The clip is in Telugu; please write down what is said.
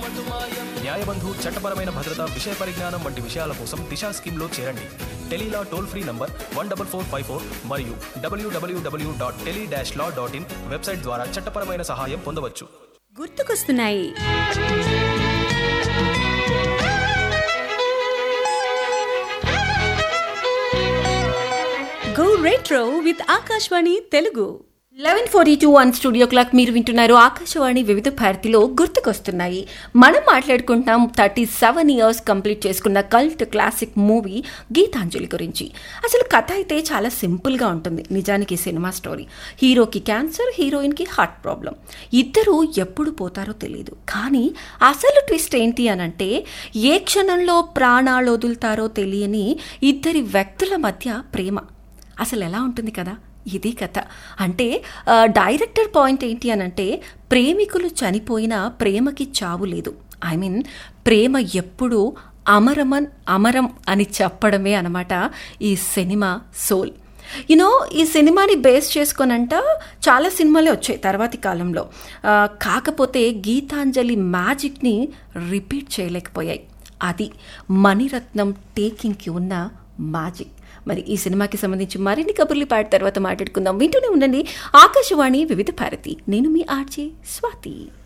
న్యాయబంధు చట్టపరమైన భద్రత విషయ పరిజ్ఞానం వంటి విషయాల కోసం దిశా స్కీమ్లో చేరండి Tele Law toll free number one double four five four మరియు W W W dot tele dash law dot in website ద్వారా చట్టపరమైన సహాయం పొందవచ్చు గుర్తుకొస్తున్నాయి go retro with Akashvani Telugu eleven forty two one studio clock మీరు వింటున్నారు ఆకాశవాణి వివిధ భారతిలో గుర్తుకొస్తున్నాయి మనం మాట్లాడుకుంటాం థర్టీ సెవెన్ ఇయర్స్ కంప్లీట్ చేసుకున్న కల్ట్ క్లాసిక్ మూవీ గీతాంజలి గురించి అసలు కథ అయితే చాలా సింపుల్గా ఉంటుంది నిజానికి ఈ సినిమా స్టోరీ హీరోకి క్యాన్సర్ హీరోయిన్కి హార్ట్ ప్రాబ్లం ఇద్దరు ఎప్పుడు పోతారో తెలియదు కానీ అసలు ట్విస్ట్ ఏంటి అనంటే ఏ క్షణంలో ప్రాణాలు వదులుతారో తెలియని ఇద్దరి వ్యక్తుల మధ్య ప్రేమ అసలు ఎలా ఉంటుంది కదా ఇది కథ అంటే ఆ, డైరెక్టర్ పాయింట్ ఏంటి అని అంటే ప్రేమికులు చనిపోయినా ప్రేమకి చావు లేదు ఐ మీన్ ప్రేమ ఎప్పుడూ అమరమన్ అమరం అని చెప్పడమే అనమాట ఈ సినిమా సోల్ యూనో ఈ సినిమాని బేస్ చేసుకొనంట చాలా సినిమాలే వచ్చాయి తర్వాతి కాలంలో ఆ, కాకపోతే గీతాంజలి మ్యాజిక్ని రిపీట్ చేయలేకపోయాయి అది మణిరత్నం టేకింగ్కి ఉన్న మ్యాజిక్ మరి ఈ సినిమాకి సంబంధించి మరిన్ని కబుర్లు పాట తర్వాత మాట్లాడుకుందాం వింటూనే ఉండండి ఆకాశవాణి వివిధ భారతి నేను మీ ఆర్జే స్వాతి